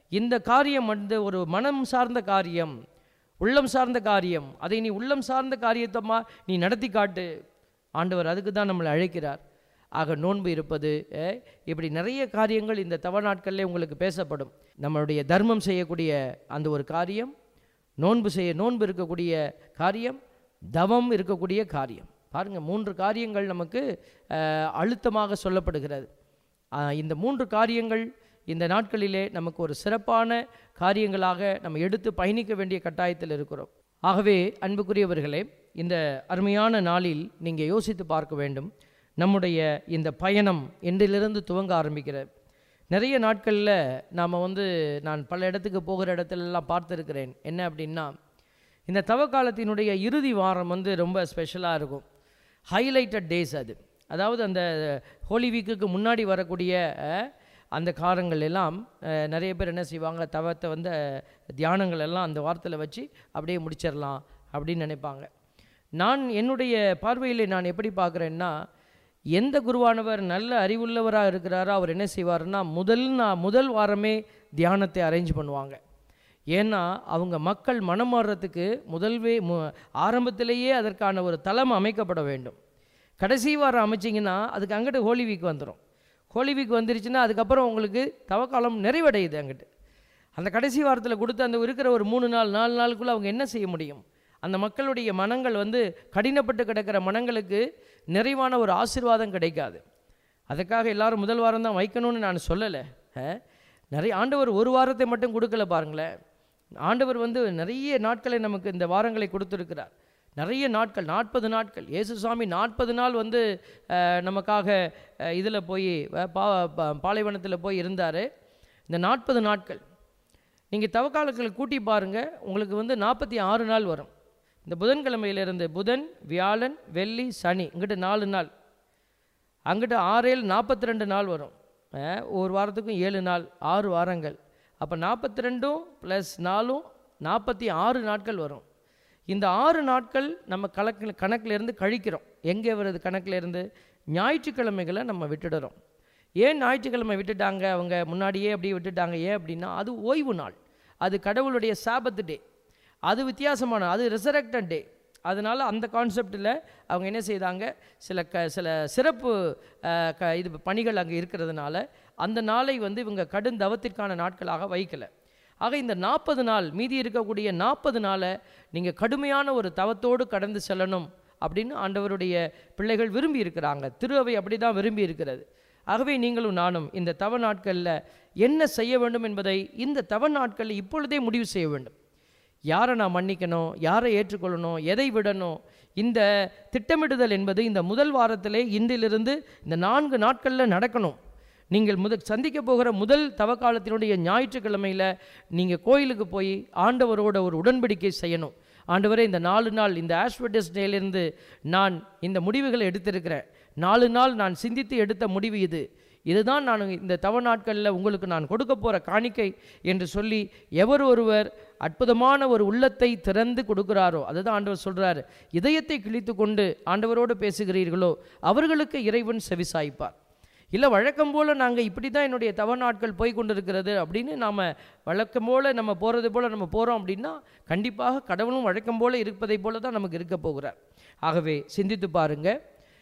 இந்த காரியம் வந்து ஒரு மனம் சார்ந்த காரியம் உள்ளம் சார்ந்த காரியம் அதை நீ உள்ளம் சார்ந்த காரியத்தம்மா நீ நடத்தி காட்டு ஆண்டவர் அதுக்கு தான் நம்மளை அழைக்கிறார் ஆக நோன்பு இருப்பது அஹ், இப்படி நிறைய காரியங்கள் இந்த தவ நாட்களில் உங்களுக்கு பேசப்படும் நம்மளுடைய தர்மம் செய்யக்கூடிய அந்த ஒரு காரியம் நோன்பு செய்ய நோன்பு இருக்கக்கூடிய காரியம் தவம் இருக்கக்கூடிய காரியம் பாருங்கள் மூன்று காரியங்கள் நமக்கு அஹ், அழுத்தமாக சொல்லப்படுகிறது ஆஹ், இந்த மூன்று காரியங்கள் இந்த நாட்களிலே நமக்கு ஒரு சிறப்பான காரியங்களாக நம்ம எடுத்து பயணிக்க வேண்டிய கட்டாயத்தில் இருக்கிறோம் ஆகவே அன்புக்குரியவர்களே இந்த அருமையான நாளில் நீங்கள் யோசித்து பார்க்க வேண்டும் நம்முடைய இந்த பயணம் என்றிலிருந்து துவங்க ஆரம்பிக்கிறது நிறைய நாட்களில் நாம் வந்து நான் பல இடத்துக்கு போகிற இடத்துலலாம் பார்த்துருக்கிறேன் என்ன அப்படின்னா இந்த தவ காலத்தினுடைய இறுதி வாரம் வந்து ரொம்ப ஸ்பெஷலாக இருக்கும் ஹைலைட்டட் டேஸ் அது அதாவது அந்த ஹோலி வீக்குக்கு முன்னாடி வரக்கூடிய அஹ், அந்த காரங்கள் எல்லாம் அஹ், நிறைய பேர் என்ன செய்வாங்க தவத்தை வந்து அஹ், தியானங்கள் எல்லாம் அந்த வாரத்தில் வச்சு அப்படியே முடிச்சிடலாம் அப்படின்னு நினைப்பாங்க நான் என்னுடைய பார்வையில் நான் எப்படி பார்க்குறேன்னா எந்த குருவானவர் நல்ல அறிவுள்ளவராக இருக்கிறாரோ அவர் என்ன செய்வாருன்னா முதல் நா- முதல் வாரமே தியானத்தை அரேஞ்ச் பண்ணுவாங்க ஏன்னா அவங்க மக்கள் மனம் மாறுறதுக்கு முதல்வே மு ஆரம்பத்திலேயே அதற்கான ஒரு தளம் அமைக்கப்பட வேண்டும் கடைசி வாரம் அமைச்சிங்கன்னா அதுக்கு அங்கிட்டு ஹோலி வீக் வந்துடும் ஹோலி வீக் வந்துருச்சுன்னா அதுக்கப்புறம் உங்களுக்கு தவக்காலம் நிறைவடையுது அங்கிட்டு அந்த கடைசி வாரத்தில் கொடுத்து அந்த இருக்கிற ஒரு மூணு நாள் நாலு நாளுக்குள்ளே அவங்க என்ன செய்ய முடியும் அந்த மக்களுடைய மனங்கள் வந்து கடினப்பட்டு கிடக்கிற மனங்களுக்கு நிறைவான ஒரு ஆசீர்வாதம் கிடைக்காது அதுக்காக எல்லாரும் முதல் வாரம் தான் வைக்கணும்னு நான் சொல்லலை அஹ், நிறைய ஆண்டவர் ஒரு வாரத்தை மட்டும் கொடுக்கல பாருங்களேன் ஆண்டவர் வந்து நிறைய நாட்களை நமக்கு இந்த வாரங்களை கொடுத்துருக்கிறார் நிறைய நாட்கள் நாற்பது நாட்கள் இயேசு சுவாமி நாற்பது நாள் வந்து அஹ், நமக்காக இதில் போய் அஹ், பா பா- பாலைவனத்தில் போய் இருந்தார் இந்த நாற்பது நாட்கள் நீங்கள் தவக்காலங்களை கூட்டி பாருங்கள் உங்களுக்கு வந்து நாற்பத்தி ஆறு நாள் வரும் இந்த புதன்கிழமையிலிருந்து புதன் வியாழன் வெள்ளி சனி இங்கிட்ட நாலு நாள் அங்கிட்ட ஆறேழு நாற்பத்தி ரெண்டு நாள் வரும் அஹ், ஒரு வாரத்துக்கும் ஏழு நாள் ஆறு வாரங்கள் அப்போ நாற்பத்தி ரெண்டும் ப்ளஸ் நாலும் நாற்பத்தி ஆறு நாட்கள் வரும் இந்த ஆறு நாட்கள் நம்ம கணக்கில் கணக்கிலேருந்து கழிக்கிறோம் எங்கே வருது கணக்கிலேருந்து ஞாயிற்றுக்கிழமைகளை நம்ம விட்டுடுறோம் ஏன் ஞாயிற்றுக்கிழமை விட்டுட்டாங்க அவங்க முன்னாடியே அப்படி விட்டுட்டாங்க ஏன் அப்படின்னா அது ஓய்வு நாள் அது கடவுளுடைய சாபத்து டே அது வித்தியாசமான அது ரிசரக்டட் டே அதனால் அந்த கான்செப்டில் அவங்க என்ன செய்தாங்க சில க சில சிறப்பு அஹ், க இது பணிகள் அங்கே இருக்கிறதுனால அந்த நாளை வந்து இவங்க கடும் தவத்திற்கான நாட்களாக வைக்கலை ஆக இந்த நாற்பது நாள் மீதி இருக்கக்கூடிய நாற்பது நாளை நீங்கள் கடுமையான ஒரு தவத்தோடு கடந்து செல்லணும் அப்படின்னு ஆண்டவருடைய பிள்ளைகள் விரும்பி இருக்கிறாங்க திரு அவை அப்படி தான் விரும்பி இருக்கிறது ஆகவே நீங்களும் நானும் இந்த தவ நாட்களில் என்ன செய்ய வேண்டும் என்பதை இந்த தவ நாட்களில் இப்பொழுதே முடிவு செய்ய வேண்டும் யாரை நான் மன்னிக்கணும் யாரை ஏற்றுக்கொள்ளணும் எதை விடணும் இந்த திட்டமிடுதல் என்பது இந்த முதல் வாரத்திலே இன்றிலிருந்து இந்த நான்கு நாட்களில் நடக்கணும் நீங்கள் முதல் சந்திக்க போகிற முதல் தவக்காலத்தினுடைய ஞாயிற்றுக்கிழமையில் நீங்கள் கோயிலுக்கு போய் ஆண்டவரோட ஒரு உடன்படிக்கை செய்யணும் ஆண்டவரே இந்த நாலு நாள் இந்த ஆஸ்வர்டஸ் டேலேருந்து நான் இந்த முடிவுகளை எடுத்திருக்கிறேன் நாலு நாள் நான் சிந்தித்து எடுத்த முடிவு இது இதுதான் நான் இந்த தவ நாட்களில் உங்களுக்கு நான் கொடுக்க போகிற காணிக்கை என்று சொல்லி எவர் ஒருவர் அற்புதமான ஒரு உள்ளத்தை திறந்து கொடுக்கிறாரோ அதுதான் ஆண்டவர் சொல்கிறார் இதயத்தை கிழித்து கொண்டு ஆண்டவரோடு பேசுகிறீர்களோ அவர்களுக்கு இறைவன் செவிசாய்ப்பார் இல்லை வழக்கம் போல் நாங்கள் இப்படி தான் என்னுடைய தவ நாட்கள் போய் கொண்டிருக்கிறது அப்படின்னு நாம் வழக்கம் போல் நம்ம போகிறது போல் நம்ம போகிறோம் அப்படின்னா கண்டிப்பாக கடவுளும் வழக்கம் போல் இருப்பதை போல தான் நமக்கு இருக்க போகிறார் ஆகவே சிந்தித்து பாருங்கள்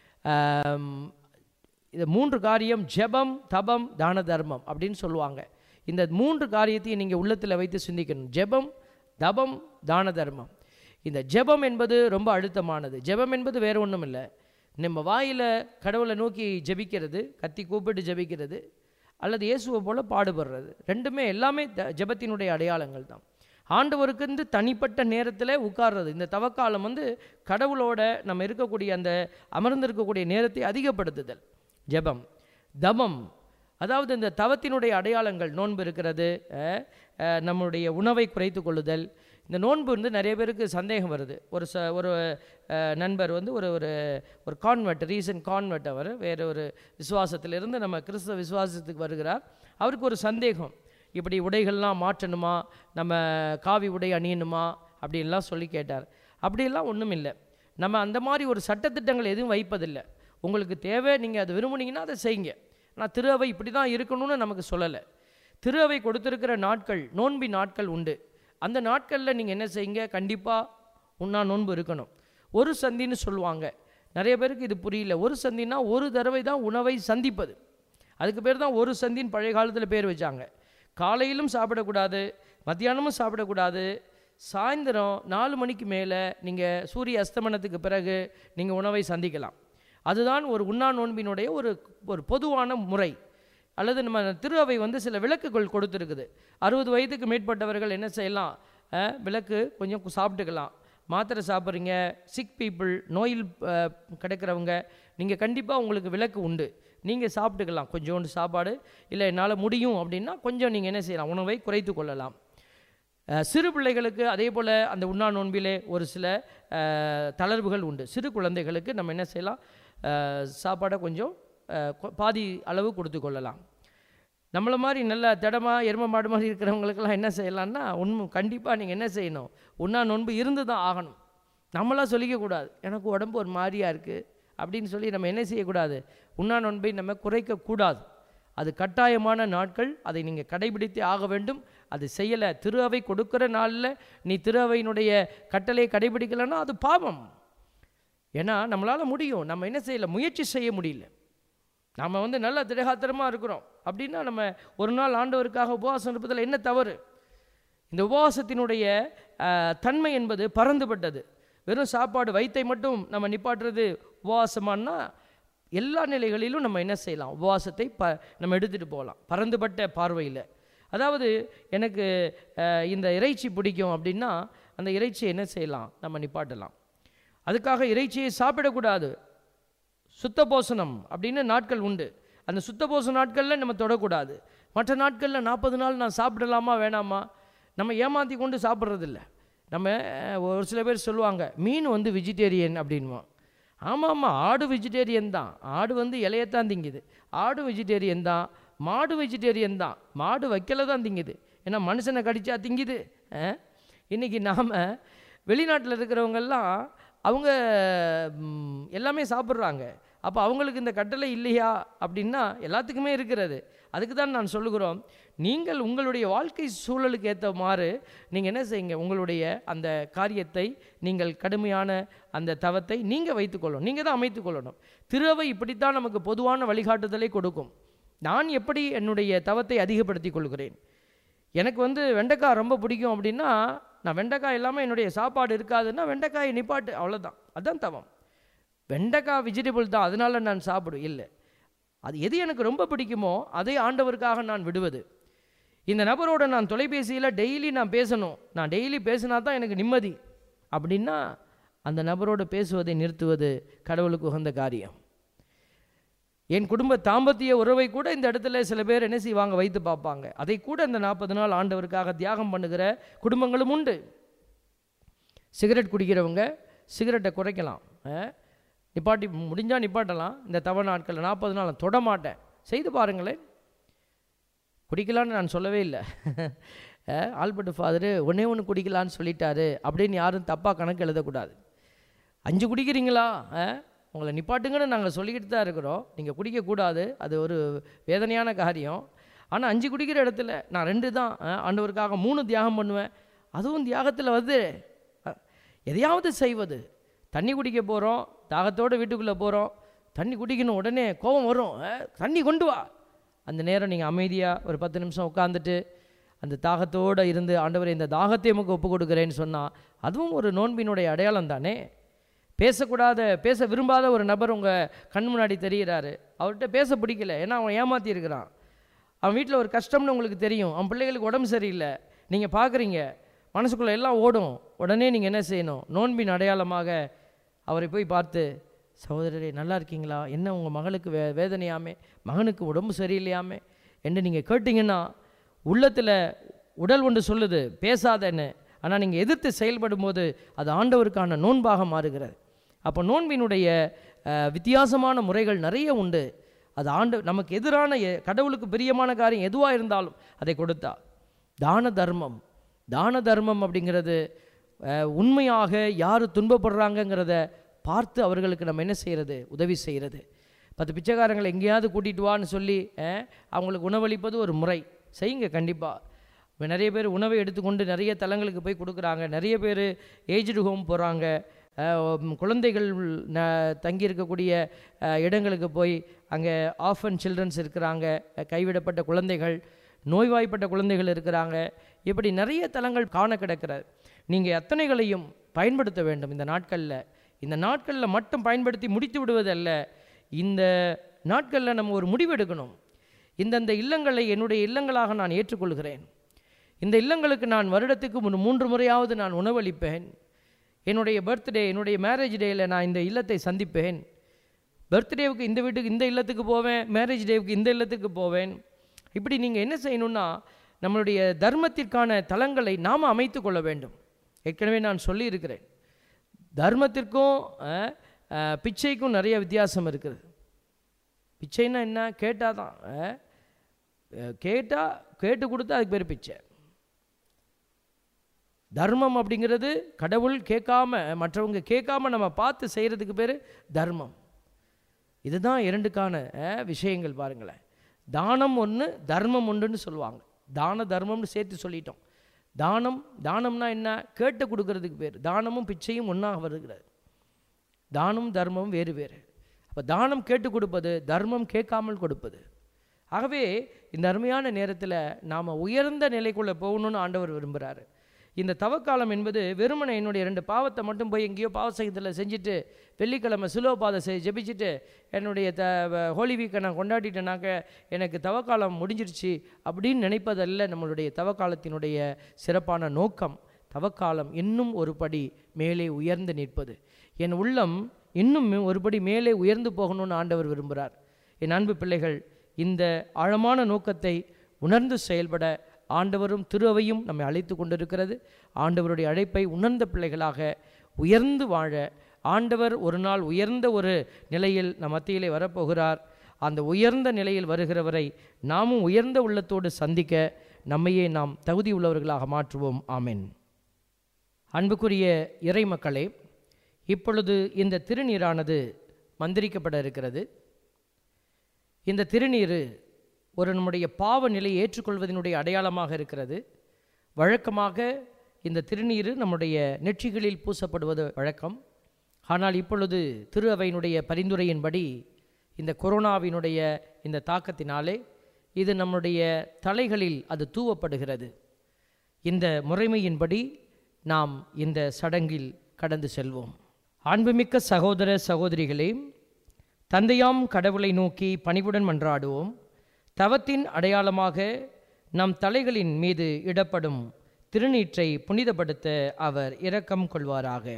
இது மூன்று காரியம் ஜெபம் தபம் தான தர்மம் அப்படின்னு சொல்லுவாங்க இந்த மூன்று காரியத்தையும் நீங்கள் உள்ளத்தில் வைத்து சிந்திக்கணும் ஜெபம் தபம் தான தர்மம் இந்த ஜெபம் என்பது ரொம்ப அழுத்தமானது ஜெபம் என்பது வேறு ஒன்றும் இல்லை நம்ம வாயில் கடவுளை நோக்கி ஜெபிக்கிறது கத்தி கூப்பிட்டு ஜெபிக்கிறது அல்லது இயேசுவை போல பாடுபடுறது ரெண்டுமே எல்லாமே த- ஜெபத்தினுடைய அடையாளங்கள் தான் ஆண்டவருக்குன்னு தனிப்பட்ட நேரத்தில் உட்கார்றது இந்த தவக்காலம் வந்து கடவுளோட நம்ம இருக்கக்கூடிய அந்த அமர்ந்திருக்கக்கூடிய நேரத்தை அதிகப்படுத்துதல் ஜெபம் தபம் அதாவது இந்த தவத்தினுடைய அடையாளங்கள் நோன்பு இருக்கிறது அஹ், அஹ், நம்முடைய உணவை குறைத்து கொள்ளுதல் இந்த நோன்பு வந்து நிறைய பேருக்கு சந்தேகம் வருது ஒரு ச ஒரு அஹ், நண்பர் வந்து ஒரு ஒரு ஒரு கான்வெர்ட் ரீசன்ட் கான்வெர்ட் அவர் வேறு ஒரு விசுவாசத்திலிருந்து நம்ம கிறிஸ்தவ விசுவாசத்துக்கு வருகிறார் அவருக்கு ஒரு சந்தேகம் இப்படி உடைகள்லாம் மாற்றணுமா நம்ம காவி உடை அணியணுமா அப்படின்லாம் சொல்லி கேட்டார் அப்படியெல்லாம் ஒன்றும் இல்லை நம்ம அந்த மாதிரி ஒரு சட்டத்திட்டங்கள் எதுவும் வைப்பதில்லை உங்களுக்கு தேவை நீங்கள் அது விரும்புனீங்கன்னா அதை செய்யுங்க ஆனால் திரு அவை இப்படி தான் இருக்கணும்னு நமக்கு சொல்லலை திரு அவை கொடுத்திருக்கிற நாட்கள் நோன்பி நாட்கள் உண்டு அந்த நாட்களில் நீங்கள் என்ன செய்யுங்க கண்டிப்பாக உண்ணா நோன்பு இருக்கணும் ஒரு சந்தின்னு சொல்லுவாங்க நிறைய பேருக்கு இது புரியல ஒரு சந்தின்னா ஒரு தடவை தான் உணவை சந்திப்பது அதுக்கு பேர் தான் ஒரு சந்தின்னு பழைய காலத்தில் பேர் வச்சாங்க காலையிலும் சாப்பிடக்கூடாது மத்தியானமும் சாப்பிடக்கூடாது சாயந்தரம் நாலு மணிக்கு மேலே நீங்கள் சூரிய அஸ்தமனத்துக்கு பிறகு நீங்கள் உணவை சந்திக்கலாம் அதுதான் ஒரு உண்ணா நோன்பினுடைய ஒரு ஒரு பொதுவான முறை அல்லது நம்ம திரு அவை வந்து சில விளக்குகள் கொடுத்துருக்குது அறுபது வயதுக்கு மேற்பட்டவர்கள் என்ன செய்யலாம் அஹ், விளக்கு கொஞ்சம் கு- சாப்பிட்டுக்கலாம் மாத்திரை சாப்பிட்றீங்க சிக் பீப்புள் நோயில் அஹ், கிடக்கிறவங்க நீங்கள் கண்டிப்பாக உங்களுக்கு விளக்கு உண்டு நீங்கள் சாப்பிட்டுக்கலாம் கொஞ்சோண்டு சாப்பாடு இல்லை என்னால் முடியும் அப்படின்னா கொஞ்சம் நீங்கள் என்ன செய்யலாம் உணவை குறைத்து கொள்ளலாம் அஹ், சிறு பிள்ளைகளுக்கு அதே போல் அந்த உண்ணா நோன்பிலே ஒரு சில அஹ், தளர்வுகள் உண்டு சிறு குழந்தைகளுக்கு நம்ம என்ன செய்யலாம் அஹ், சாப்பாடை கொஞ்சம் அஹ், கொ- பாதி அளவு கொடுத்து கொள்ளலாம் நம்மளை மாதிரி நல்ல திடமா எரும மாடு மாதிரி இருக்கிறவங்களுக்கெல்லாம் என்ன செய்யலாம்னா உண்மை கண்டிப்பாக நீங்கள் என்ன செய்யணும் உண்ணா நோன்பு இருந்து தான் ஆகணும் நம்மளாம் சொல்லிக்கக்கூடாது எனக்கு உடம்பு ஒரு மாதிரியா இருக்குது அப்படின்னு சொல்லி நம்ம என்ன செய்யக்கூடாது உண்ணா நோன்பை நம்ம குறைக்கக்கூடாது அது கட்டாயமான நாட்கள் அதை நீங்கள் கடைபிடித்தே ஆக வேண்டும் அது செய்யலை திரு அவை கொடுக்குற நாளில் நீ திரு அவையினுடைய கட்டளையை கடைபிடிக்கலைன்னா அது பாவம் ஏன்னா நம்மளால் முடியும் நம்ம என்ன செய்யலை முயற்சி செய்ய முடியல நாம் வந்து நல்ல திடகாத்திரமாக இருக்கிறோம் அப்படின்னா நம்ம ஒரு நாள் ஆண்டவருக்காக உபவாசம் இருப்பதில் என்ன தவறு இந்த உபவாசத்தினுடைய அஹ், தன்மை என்பது பறந்துபட்டது வெறும் சாப்பாடு வயித்தை மட்டும் நம்ம நிப்பாட்டுறது உபவாசமானா எல்லா நிலைகளிலும் நம்ம என்ன செய்யலாம் உபவாசத்தை ப நம்ம எடுத்துகிட்டு போகலாம் பறந்துபட்ட பார்வையில் அதாவது எனக்கு அஹ், இந்த இறைச்சி பிடிக்கும் அப்படின்னா அந்த இறைச்சியை என்ன செய்யலாம் நம்ம நிப்பாட்டலாம் அதுக்காக இறைச்சியை சாப்பிடக்கூடாது சுத்த போசனம் அப்படின்னு நாட்கள் உண்டு அந்த சுத்த போசன நாட்களில் நம்ம தொடக்கூடாது மற்ற நாட்களில் நாற்பது நாள் நான் சாப்பிடலாமா வேணாமா நம்ம ஏமாற்றி கொண்டு சாப்பிட்றதில்ல நம்ம அஹ், ஒரு சில பேர் சொல்லுவாங்க மீன் வந்து வெஜிடேரியன் அப்படின்வான் ஆமாம் ஆமாம் ஆடு வெஜிடேரியன் தான் ஆடு வந்து இலையத்தான் திங்குது ஆடு வெஜிடேரியன் தான் மாடு வெஜிடேரியன் தான் மாடு வைக்கல தான் திங்குது ஏன்னா மனுஷனை கடிச்சா திங்குது அஹ்? இன்னைக்கு நாம் வெளிநாட்டில் இருக்கிறவங்கெல்லாம் அவங்க ம், எல்லாமே சாப்பிட்றாங்க அப்போ அவங்களுக்கு இந்த கட்டளை இல்லையா அப்படின்னா எல்லாத்துக்குமே இருக்கிறது அதுக்கு தான் நான் சொல்லுகிறோம் நீங்கள் உங்களுடைய வாழ்க்கை சூழலுக்கு ஏற்ற மாறு நீங்கள் என்ன செய்யுங்க உங்களுடைய அந்த காரியத்தை நீங்கள் கடுமையான அந்த தவத்தை நீங்கள் வைத்துக்கொள்ளணும் நீங்கள் தான் அமைத்துக்கொள்ளணும் திருவை இப்படித்தான் நமக்கு பொதுவான வழிகாட்டுதலை கொடுக்கும் நான் எப்படி என்னுடைய தவத்தை அதிகப்படுத்தி கொள்கிறேன் எனக்கு வந்து வெண்டைக்காய் ரொம்ப பிடிக்கும் அப்படின்னா நான் வெண்டைக்காய் இல்லாமல் என்னுடைய சாப்பாடு இருக்காதுன்னா வெண்டைக்காயை நிப்பாட்டு அவ்வளோதான் அதுதான் தவம் வெண்டைக்காய் வெஜிடபிள் தான் அதனால நான் சாப்பிடும் இல்லை அது எது எனக்கு ரொம்ப பிடிக்குமோ அதை ஆண்டவருக்காக நான் விடுவது இந்த நபரோட நான் தொலைபேசியில் டெய்லி நான் பேசணும் நான் டெய்லி பேசினா தான் எனக்கு நிம்மதி அப்படின்னா அந்த நபரோடு பேசுவதை நிறுத்துவது கடவுளுக்கு உகந்த காரியம் என் குடும்ப தாம்பத்திய உறவை கூட இந்த இடத்துல சில பேர் என்ன செய்வாங்க வைத்து பார்ப்பாங்க அதை கூட இந்த நாற்பது நாள் ஆண்டவருக்காக தியாகம் பண்ணுகிற குடும்பங்களும் உண்டு சிகரெட் குடிக்கிறவங்க சிகரெட்டை குறைக்கலாம் அஹ், நிப்பாட்டி முடிஞ்சால் நிப்பாட்டலாம் இந்த தவ நாட்களில் நாற்பது நாள் நான் தொட மாட்டேன் செய்து பாருங்களேன் குடிக்கலான்னு நான் சொல்லவே இல்லை அஹ், ஆல்பர்ட் ஃபாதரு ஒன்றே ஒன்று குடிக்கலான்னு சொல்லிட்டாரு அப்படின்னு யாரும் தப்பாக கணக்கு எழுதக்கூடாது அஞ்சு குடிக்கிறீங்களா அஹ், உங்களை நிப்பாட்டுங்கன்னு நாங்கள் சொல்லிக்கிட்டு தான் இருக்கிறோம் நீங்கள் குடிக்கக்கூடாது அது ஒரு வேதனையான காரியம் ஆனால் அஞ்சு குடிக்கிற இடத்துல நான் ரெண்டு தான் அஹ், ஆண்டவருக்காக மூணு தியாகம் பண்ணுவேன் அதுவும் தியாகத்தில் வந்து அஹ், எதையாவது செய்வது தண்ணி குடிக்க போகிறோம் தாகத்தோடு வீட்டுக்குள்ளே போகிறோம் தண்ணி குடிக்கணும் உடனே கோபம் வரும் அஹ், தண்ணி கொண்டு வா அந்த நேரம் நீங்கள் அமைதியாக ஒரு பத்து நிமிஷம் உட்காந்துட்டு அந்த தாகத்தோடு இருந்து ஆண்டவரை இந்த தாகத்தை உமக்கு ஒப்பு கொடுக்குறேன்னு சொன்னால் அதுவும் ஒரு நோன்பினுடைய அடையாளம் தானே பேசக்கூடாத பேச விரும்பாத ஒரு நபர் உங்கள் கண் முன்னாடி தெரிகிறாரு அவர்கிட்ட பேச பிடிக்கல ஏன்னா அவன் ஏமாத்தி இருக்கிறான் அவன் வீட்டில் ஒரு கஷ்டம்னு உங்களுக்கு தெரியும் அவன் பிள்ளைகளுக்கு உடம்பு சரியில்லை நீங்கள் பார்க்குறீங்க மனசுக்குள்ளே எல்லாம் ஓடும் உடனே நீங்கள் என்ன செய்யணும் நோன்பின் அடையாளமாக அவரை போய் பார்த்து சகோதரரே நல்லா இருக்கீங்களா என்ன உங்கள் மகளுக்கு வே வேதனையாமே மகனுக்கு உடம்பு சரியில்லையாமே என்று நீங்கள் கேட்டிங்கன்னா உள்ளத்தில் உடல் ஒன்று சொல்லுது பேசாதன்னு ஆனால் நீங்கள் எதிர்த்து செயல்படும் போது அது ஆண்டவருக்கான நோன்பாக மாறுகிறது அப்போ நோன்பினுடைய அஹ், வித்தியாசமான முறைகள் நிறைய உண்டு அது ஆண்டு நமக்கு எதிரான எ- கடவுளுக்கு பிரியமான காரியம் எதுவாக இருந்தாலும் அதை கொடுத்தா தான தர்மம் தான தர்மம் அப்படிங்கிறது அஹ், உண்மையாக யார் துன்பப்படுறாங்கங்கிறத பார்த்து அவர்களுக்கு நம்ம என்ன செய்கிறது உதவி செய்கிறது பத்து பிச்சைக்காரங்களை எங்கேயாவது கூட்டிகிட்டு வான்னு சொல்லி அஹ், அவங்களுக்கு உணவளிப்பது ஒரு முறை செய்யுங்க கண்டிப்பாக நிறைய பேர் உணவை எடுத்துக்கொண்டு நிறைய தலங்களுக்கு போய் கொடுக்குறாங்க நிறைய பேர் ஏஜ்டு ஹோம் போகிறாங்க குழந்தைகள் ந தங்கியிருக்கக்கூடிய அஹ், இடங்களுக்கு போய் அங்கே ஆஃப் அண்ட் சில்ட்ரன்ஸ் இருக்கிறாங்க அஹ், கைவிடப்பட்ட குழந்தைகள் நோய்வாய்ப்பட்ட குழந்தைகள் இருக்கிறாங்க இப்படி நிறைய தலங்கள் காண கிடக்கிறது நீங்கள் அத்தனைகளையும் பயன்படுத்த வேண்டும் இந்த நாட்களில் இந்த நாட்களில் மட்டும் பயன்படுத்தி முடித்து விடுவதல்ல இந்த நாட்களில் நம்ம ஒரு முடிவு எடுக்கணும் இந்தந்த இல்லங்களை என்னுடைய இல்லங்களாக நான் ஏற்றுக்கொள்கிறேன் இந்த இல்லங்களுக்கு நான் வருடத்துக்கு முன் மூன்று முறையாவது நான் உணவளிப்பேன் என்னுடைய பர்த்டே என்னுடைய மேரேஜ் டேயில் நான் இந்த இல்லத்தை சந்திப்பேன் பர்த்டேவுக்கு இந்த வீட்டுக்கு இந்த இல்லத்துக்கு போவேன் மேரேஜ் டேவுக்கு இந்த இல்லத்துக்கு போவேன் இப்படி நீங்கள் என்ன செய்யணும்னா நம்மளுடைய தர்மத்திற்கான தலங்களை நாம் அமைத்து கொள்ள வேண்டும் ஏற்கனவே நான் சொல்லியிருக்கிறேன் தர்மத்திற்கும் அஹ், அஹ், பிச்சைக்கும் நிறைய வித்தியாசம் இருக்குது பிச்சைன்னா என்ன கேட்டால் தான் கேட்டால் கேட்டு கொடுத்தா அதுக்கு பேர் பிச்சை தர்மம் அப்படிங்கிறது கடவுள் கேட்காம மற்றவங்க கேட்காம நம்ம பார்த்து செய்கிறதுக்கு பேர் தர்மம் இதுதான் இரண்டுக்கான அஹ், விஷயங்கள் பாருங்களேன் தானம் ஒன்று தர்மம் ஒன்றுன்னு சொல்லுவாங்க தான தர்மம்னு சேர்த்து சொல்லிட்டோம் தானம் தானம்னா என்ன கேட்டு கொடுக்கறதுக்கு பேர் தானமும் பிச்சையும் ஒன்றாக வருகிறது தானம் தர்மம் வேறு வேறு அப்போ தானம் கேட்டு கொடுப்பது தர்மம் கேட்காமல் கொடுப்பது ஆகவே இந்த அருமையான நேரத்தில் நாம் உயர்ந்த நிலைக்குள்ளே போகணும்னு ஆண்டவர் விரும்புகிறாரு இந்த தவக்காலம் என்பது வெறுமனை என்னுடைய ரெண்டு பாவத்தை மட்டும் போய் எங்கேயோ பாவசகத்தில் செஞ்சுட்டு வெள்ளிக்கிழமை சிலுவ பாதை செய் ஜெபிச்சுட்டு என்னுடைய த ஹோலி வீக்கை நான் கொண்டாடிட்டேனாக்க எனக்கு தவக்காலம் முடிஞ்சிருச்சு அப்படின்னு நினைப்பதல்ல நம்மளுடைய தவக்காலத்தினுடைய சிறப்பான நோக்கம் தவக்காலம் இன்னும் ஒரு படி மேலே உயர்ந்து நிற்பது என் உள்ளம் இன்னும் ஒரு படி மேலே உயர்ந்து போகணும்னு ஆண்டவர் விரும்புகிறார் என் அன்பு பிள்ளைகள் இந்த ஆழமான நோக்கத்தை உணர்ந்து செயல்பட ஆண்டவரும் திருவையும் நம்மை அழைத்து கொண்டிருக்கிறது ஆண்டவருடைய அழைப்பை உணர்ந்த பிள்ளைகளாக உயர்ந்து வாழ ஆண்டவர் ஒரு நாள் உயர்ந்த ஒரு நிலையில் நம் மத்தியிலே வரப்போகிறார் அந்த உயர்ந்த நிலையில் வருகிறவரை நாமும் உயர்ந்த உள்ளத்தோடு சந்திக்க நம்மையே நாம் தகுதி உள்ளவர்களாக மாற்றுவோம் ஆமென் அன்புக்குரிய இறை மக்களே இப்பொழுது இந்த திருநீரானது மந்திரிக்கப்பட இருக்கிறது இந்த திருநீர் ஒரு நம்முடைய பாவ நிலையை ஏற்றுக்கொள்வதனுடைய அடையாளமாக இருக்கிறது வழக்கமாக இந்த திருநீர் நம்முடைய நெற்றிகளில் பூசப்படுவது வழக்கம் ஆனால் இப்பொழுது திரு அவையினுடைய பரிந்துரையின்படி இந்த கொரோனாவினுடைய இந்த தாக்கத்தினாலே இது நம்முடைய தலைகளில் அது தூவப்படுகிறது இந்த முறைமையின்படி நாம் இந்த சடங்கில் கடந்து செல்வோம் அன்புமிக்க சகோதர சகோதரிகளே தந்தையாம் கடவுளை நோக்கி பணிவுடன் மன்றாடுவோம் தவத்தின் அடையாளமாக நம் தலைகளின் மீது இடப்படும் திருநீற்றை புனிதப்படுத்த அவர் இரக்கம் கொள்வாராக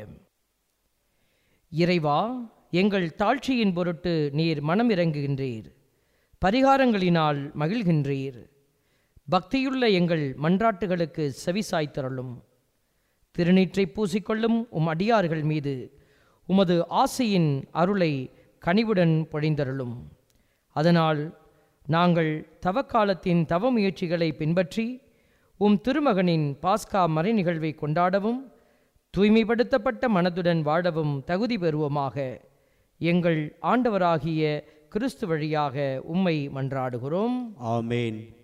இறைவா எங்கள் தாழ்ச்சியின் பொருட்டு நீர் மனம் இறங்குகின்றீர் பரிகாரங்களினால் மகிழ்கின்றீர் பக்தியுள்ள எங்கள் மன்றாட்டுகளுக்கு செவிசாய்த்தருளும் திருநீற்றை பூசிக்கொள்ளும் உம் அடியார்கள் மீது உமது ஆசையின் அருளை கனிவுடன் பொழிந்தருளும் அதனால் நாங்கள் தவக்காலத்தின் தவ முயற்சிகளை பின்பற்றி உம் திருமகனின் பாஸ்கா மறை நிகழ்வை கொண்டாடவும் தூய்மைப்படுத்தப்பட்ட மனதுடன் வாழவும் தகுதி பெறுவோமாக எங்கள் ஆண்டவராகிய கிறிஸ்து வழியாக உம்மை மன்றாடுகிறோம் ஆமேன்